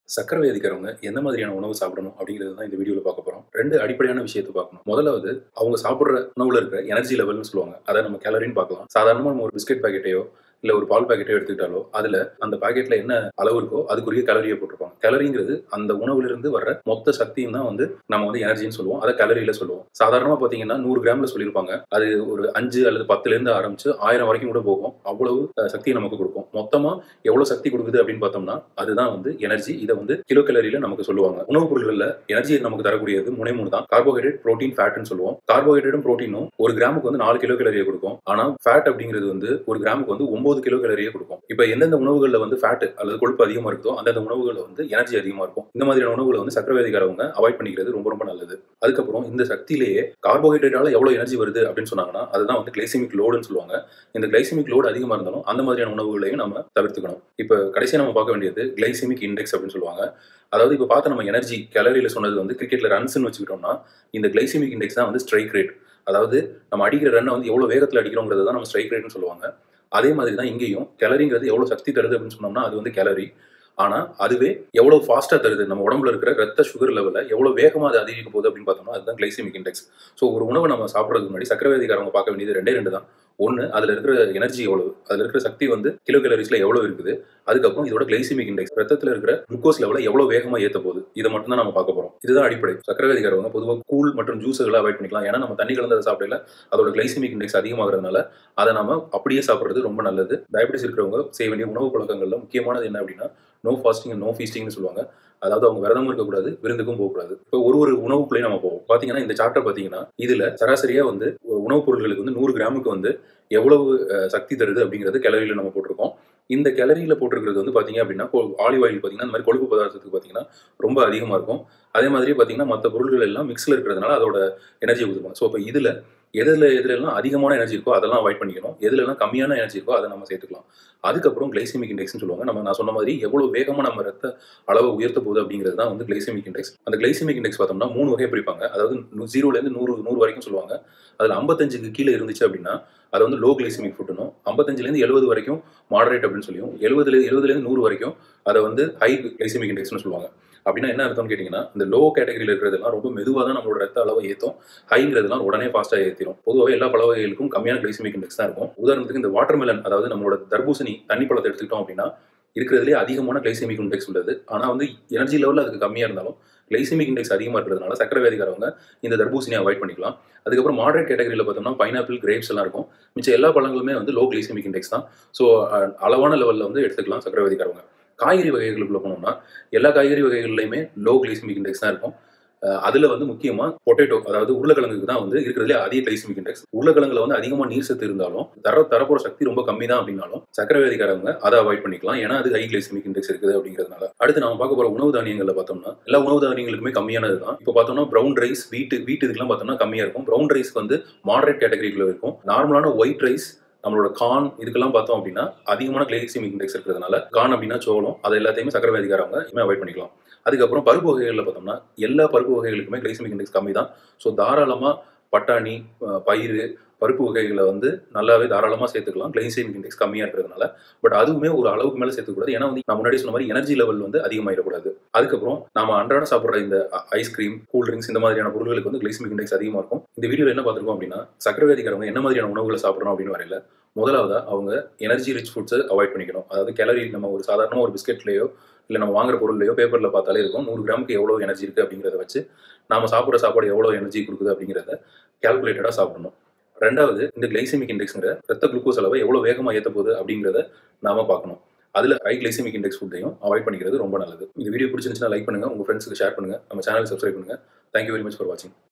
சக்கரை வியாதிக்காரவங்க எந்த மாதிரியான உணவு சாப்பிடணும் அப்படிங்கிறது தான் இந்த வீடியோவில் பார்க்க போகிறோம் ரெண்டு அடிப்படையான விஷயத்தை பார்க்கணும் முதலாவது அவங்க சாப்பிட்ற உணவுல இருக்கிற எனர்ஜி லெவல்னு சொல்லுவாங்க அதை நம்ம கேலரின்னு பார்க்கலாம் சாதாரணமாக நம்ம ஒரு பிஸ்கட் பாக்கெட்டையோ இல்லை ஒரு பால் பாக்கெட்டோ எடுத்துக்கிட்டாலோ அதில் அந்த பாக்கெட்டில் என்ன அளவு இருக்கோ அதுக்குரிய கலரியை போட்டிருப்பாங்க கலரிங்கிறது அந்த உணவுலேருந்து வர்ற மொத்த சக்தியும் தான் வந்து நம்ம வந்து எனர்ஜின்னு சொல்லுவோம் அதை கலரியில் சொல்லுவோம் சாதாரணமாக பார்த்தீங்கன்னா நூறு கிராமில் சொல்லியிருப்பாங்க அது ஒரு அஞ்சு அல்லது பத்துலேருந்து ஆரம்பிச்சு ஆயிரம் வரைக்கும் கூட போகும் அவ்வளவு அஹ், சக்தியை நமக்கு கொடுக்கும் மொத்தமாக எவ்வளோ சக்தி கொடுக்குது அப்படின்னு பார்த்தோம்னா அதுதான் வந்து எனர்ஜி இதை வந்து கிலோ கலரியில் நமக்கு சொல்லுவாங்க உணவுப் பொருட்களில் எனர்ஜி நமக்கு தரக்கூடியது முனை மூணு தான் கார்போஹைட்ரேட் ப்ரோட்டீன் ஃபேட்னு சொல்லுவோம் கார்போஹைட்ரேட்டும் ப்ரோட்டீனும் ஒரு கிராமுக்கு வந்து நாலு கிலோ கலரியை கொடுக்கும் ஆனால் ஃபேட் அப்படிங்கிறது வந்து ஒரு கிராமுக்கு வந்து ஒன்பது கிலோ கலரியை கொடுக்கும் இப்போ எந்தெந்த உணவுகளில் வந்து ஃபேட் அல்லது கொழுப்பு அதிகமாக இருக்குதோ அந்தந்த உணவுகளில் வந்து எனர்ஜி அதிகமாக இருக்கும் இந்த மாதிரியான உணவுகளை வந்து சக்கரை வியாதிக்காரவங்க அவாய்ட் பண்ணிக்கிறது ரொம்ப ரொம்ப நல்லது அதுக்கப்புறம் இந்த சக்தியிலேயே கார்போஹைட்ரேட்டால எவ்வளோ எனர்ஜி வருது அப்படின்னு சொன்னாங்கன்னா அதுதான் வந்து கிளைசிமிக் லோடுன்னு சொல்லுவாங்க இந்த கிளைசிமிக் லோடு அதிகமாக இருந்தாலும் அந்த மாதிரியான உணவுகளையும் நம்ம தவிர்த்துக்கணும் இப்போ கடைசியாக நம்ம பார்க்க வேண்டியது கிளைசிமிக் இண்டெக்ஸ் அப்படின்னு சொல்லுவாங்க அதாவது இப்போ பார்த்த நம்ம எனர்ஜி கேலரியில் சொன்னது வந்து கிரிக்கெட்டில் ரன்ஸ்னு வச்சுக்கிட்டோம்னா இந்த கிளைசிமிக் இண்டெக்ஸ் தான் வந்து ஸ்ட்ரைக் ரேட் அதாவது நம்ம அடிக்கிற ரன்னை வந்து எவ்வளோ வேகத்தில் அடிக்கிறோங்கிறது தான் நம்ம ஸ்ட்ரைக் ரேட்னு சொல்லுவாங்க அதே மாதிரி தான் இங்கேயும் கேலரிங்கிறது எவ்வளோ சக்தி தருது அப்படின்னு சொன்னோம்னா அது வந்து கேலரி ஆனால் அதுவே எவ்வளோ ஃபாஸ்ட்டாக தருது நம்ம உடம்புல இருக்கிற ரத்த சுகர் லெவலில் எவ்வளோ வேகமாக அது அதிகரிக்க போகுது அப்படின்னு பார்த்தோம்னா அதுதான் கிளைசிமிக் இண்டெக்ஸ் ஸோ ஒரு உணவை நம்ம சாப்பிட்றதுக்கு முன்னாடி சக்கரை வியாதிக்காரங்க பார்க்க வேண்டியது ரெண்டே ரெண்டு தான் ஒன்று அதில் இருக்கிற எனர்ஜி எவ்வளவு அதில் இருக்கிற சக்தி வந்து கிலோ கேலரிஸில் எவ்வளோ இருக்குது அதுக்கப்புறம் இதோட கிளைசிமிக் இண்டெக்ஸ் ரத்தத்தில் இருக்கிற குளுக்கோஸ் லெவலை எவ்வளோ வேகமாக ஏற்ற போகுது இதை மட்டும் தான் நம்ம பார்க்க போகிறோம் இதுதான் அடிப்படை சக்கரை வியாதிக்காரவங்க பொதுவாக கூழ் மற்றும் ஜூஸுகளை அவாய்ட் பண்ணிக்கலாம் ஏன்னா நம்ம தண்ணி கலந்து அதை சாப்பிடல அதோட கிளைசிமிக் இண்டெக்ஸ் அதிகமாகிறதுனால அதை நம்ம அப்படியே சாப்பிட்றது ரொம்ப நல்லது டயபிட்டிஸ் இருக்கிறவங்க செய்ய வேண்டிய உணவு பழக்கங்களில் முக்கியமானது என்ன அப்படின்னா நோ ஃபாஸ்டிங் நோ ஃபீஸ்டிங்னு சொல்லுவாங்க அதாவது அவங்க விரதம் இருக்கக்கூடாது விருந்துக்கும் போகக்கூடாது இப்போ ஒரு ஒரு உணவுக்குள்ளேயும் நம்ம போவோம் பார்த்தீங்கன்னா இந்த சார்ட்டை பார்த்தீங்கன்னா இதில் சராசரியாக வந்து உணவுப் பொருட்களுக்கு வந்து நூறு கிராமுக்கு வந்து எவ்வளவு அஹ், சக்தி தருது அப்படிங்கிறது கேலரியில் நம்ம போட்டிருக்கோம் இந்த கேலரியில் போட்டிருக்கிறது வந்து பார்த்தீங்க அப்படின்னா ஆலிவ் ஆயில் பார்த்தீங்கன்னா இந்த மாதிரி கொழுப்பு பதார்த்தத்துக்கு பார்த்தீங்கன்னா ரொம்ப அதிகமாக இருக்கும் அதே மாதிரி பார்த்தீங்கன்னா மற்ற பொருட்கள் எல்லாம் மிக்ஸில் இருக்கிறதுனால அதோட எனர்ஜி கொடுத்துருப்பாங்க ஸோ இப்போ இதில் எதில் எதுலெல்லாம் அதிகமான எனர்ஜி இருக்கோ அதெல்லாம் அவாய்ட் பண்ணிக்கணும் எதுலெல்லாம் கம்மியான எனர்ஜி இருக்கோ அதை நம்ம சேர்த்துக்கலாம் அதுக்கப்புறம் கிளைசிமிக் இண்டெக்ஸ்னு சொல்லுவாங்க நம்ம நான் சொன்ன மாதிரி எவ்வளோ வேகமாக நம்ம ரத்த அளவை உயர்த்த போகுது அப்படிங்கிறது தான் வந்து கிளைசிமிக் இண்டெக்ஸ் அந்த கிளைசிமிக் இண்டெக்ஸ் பார்த்தோம்னா மூணு வகை பிரிப்பாங்க அதாவது நு- ஜீரோலேருந்து நூறு நூறு வரைக்கும் சொல்லுவாங்க அதில் ஐம்பத்தஞ்சுக்கு கீழே இருந்துச்சு அப்படின்னா அது வந்து லோ கிளைசிமிக் ஃபுட்டுனும் ஐம்பத்தஞ்சுலேருந்து எழுபது வரைக்கும் மாடரேட் அப்படின்னு சொல்லியும் எழுபதுல எழுபதுலேருந்து நூறு வரைக்கும் அதை வந்து ஹை கிளைசிமிக் இண்டெக்ஸ்னு சொல்லுவாங்க அப்படின்னா என்ன அர்த்தம்னு கேட்டிங்கன்னா இந்த லோ கேட்டகரியில் இருக்கிறதெல்லாம் ரொம்ப மெதுவாக தான் நம்மளோட ரத்த அளவை ஏற்றும் ஹைங்கிறதுலாம் உடனே ஃபாஸ்ட்டாக ஏற்றிடும் பொதுவாகவே எல்லா பழ வகைகளுக்கும் கம்மியான கிளைசிமிக் இண்டெக்ஸ் தான் இருக்கும் உதாரணத்துக்கு இந்த வாட்டர்மெலன் அதாவது நம்மளோட தர்பூசணி தண்ணி பழத்தை எடுத்துக்கிட்டோம் அப்படின்னா இருக்கிறதுலே அதிகமான கிளைசிமிக் இண்டெக்ஸ் உள்ளது ஆனால் வந்து எனர்ஜி லெவலில் அதுக்கு கம்மியாக இருந்தாலும் கிளைசிமிக் இண்டெக்ஸ் அதிகமாக இருக்கிறதுனால சக்கரை வியாதிக்காரவங்க இந்த தர்பூசணியை அவாய்ட் பண்ணிக்கலாம் அதுக்கப்புறம் மாடரேட் கேட்டகரியில் பார்த்தோம்னா பைனாப்பிள் கிரேப்ஸ் எல்லாம் இருக்கும் மிச்சம் எல்லா பழங்களுமே வந்து லோ கிளைசிமிக் இண்டெக்ஸ் தான் ஸோ அளவான லெவலில் வந்து எடுத்துக்கலாம் சக்கரை வியாதிக்காரவங்க காய்கறி வகைகளுக்குள்ள போனோம்னா எல்லா காய்கறி வகைகள்லையுமே லோ கிளைசிமிக் இண்டெக்ஸ் தான் இருக்கும் அஹ் அதுல வந்து முக்கியமா பொட்டேட்டோ அதாவது உருளைக்கிழங்குக்கு தான் வந்து இருக்கிறதுலே அதிக கிளைசிமிக் இண்டெக்ஸ் உருளைக்கிழங்குல வந்து அதிகமா நீர் சத்து இருந்தாலும் தர தரப்போற சக்தி ரொம்ப கம்மி தான் அப்படின்னாலும் சக்கரை வியாதிக்காரவங்க அதை அவாய்ட் பண்ணிக்கலாம் ஏன்னா அது ஹை கிளைசிமிக் இண்டெக்ஸ் இருக்குது அப்படிங்கிறதுனால அடுத்து நாம பார்க்க போற உணவு தானியங்கள்ல பார்த்தோம்னா எல்லா உணவு தானியங்களுக்குமே கம்மியானது தான் இப்போ பார்த்தோம்னா ப்ரௌன் ரைஸ் வீட்டு வீட்டு இதுக்கெல்லாம் பார்த்தோம்னா கம்மியா இருக்கும் ப்ரௌன் ரைஸ்க்கு வந்து மாடரேட் கேட்டகரிக்குள்ள இருக்கும் நார்மலான ஒயிட் ரைஸ் நம்மளோட கார்ன் இதுக்கெல்லாம் பார்த்தோம் அப்படின்னா அதிகமான கிளைசிமிக் இண்டெக்ஸ் இருக்கிறதுனால கார்ன் அப்படின்னா சோளம் அதை எல்லாத்தையுமே சக்கரை வியாதிக்காரவங்க இனிமே அவாய்ட் பண்ணிக்கலாம் அதுக்கப்புறம் பருப்பு வகைகளில் பார்த்தோம்னா எல்லா பருப்பு வகைகளுக்குமே கிளைசிமிக் இண்டெக்ஸ் கம்மி தான் ஸோ தாராளமாக பட்டாணி அஹ், பயிறு பருப்பு வகைகளை வந்து நல்லாவே தாராளமாக சேர்த்துக்கலாம் கிளைசிமிக் இண்டெக்ஸ் கம்மியாக இருக்கிறதுனால பட் அதுவுமே ஒரு அளவுக்கு மேலே சேர்த்துக்கூடாது ஏன்னா வந்து நான் முன்னாடி சொன்ன மாதிரி எனர்ஜி லெவல் வந்து அதிகமாகிடக்கூடாது அதுக்கப்புறம் நம்ம அன்றாட சாப்பிட்ற இந்த ஐஸ்கிரீம் கூல் ட்ரிங்க்ஸ் இந்த மாதிரியான பொருட்களுக்கு வந்து கிளைசிமிக் இண்டெக்ஸ் அதிகமாக இருக்கும் இந்த வீடியோவில் என்ன பார்த்துருக்கோம் அப்படின்னா சக்கரை வியாதிக்காரவங்க என்ன மாதிரியான உணவுகளை சாப்பிட்றோம் அப்படின்னு வரையில முதலாவதா அவங்க எனர்ஜி ரிச் ஃபுட்ஸை அவாய்ட் பண்ணிக்கணும் அதாவது கேலரி நம்ம ஒரு சாதாரண ஒரு பிஸ்கெட்லேயோ இல்லை நம்ம வாங்குற பொருள்லையோ பேப்பரில் பார்த்தாலே இருக்கும் நூறு கிராமுக்கு எவ்வளோ எனர்ஜி இருக்குது அப்படிங்கிறத வச்சு நாம சாப்பிட்ற சாப்பாடு எவ்வளோ எனர்ஜி கொடுக்குது அப்படிங்கிறத கால்குலேட்டடாக சாப்பிடணும் ரெண்டாவது இந்த கிளைசிமிக் இண்டெக்ஸ்ங்கிற ரத்த குளுக்கோஸ் அளவை எவ்வளோ வேகமாக ஏற்ற போகுது அப்படிங்கிறத நாம பார்க்கணும் அதில் ஹை கிளைசிமிக் இண்டெக்ஸ் ஃபுட்டையும் அவாய்ட் பண்ணிக்கிறது ரொம்ப நல்லது இந்த வீடியோ பிடிச்சிருந்துச்சுன்னா லைக் பண்ணுங்க உங்க ஃப்ரெண்ட்ஸுக்கு ஷேர் பண்ணுங்க நம்ம சேனல் சப்ஸ்கிரைப் பண்ணுங்க தேங்க்யூ வெரி மச் ஃபார் வாட்சிங்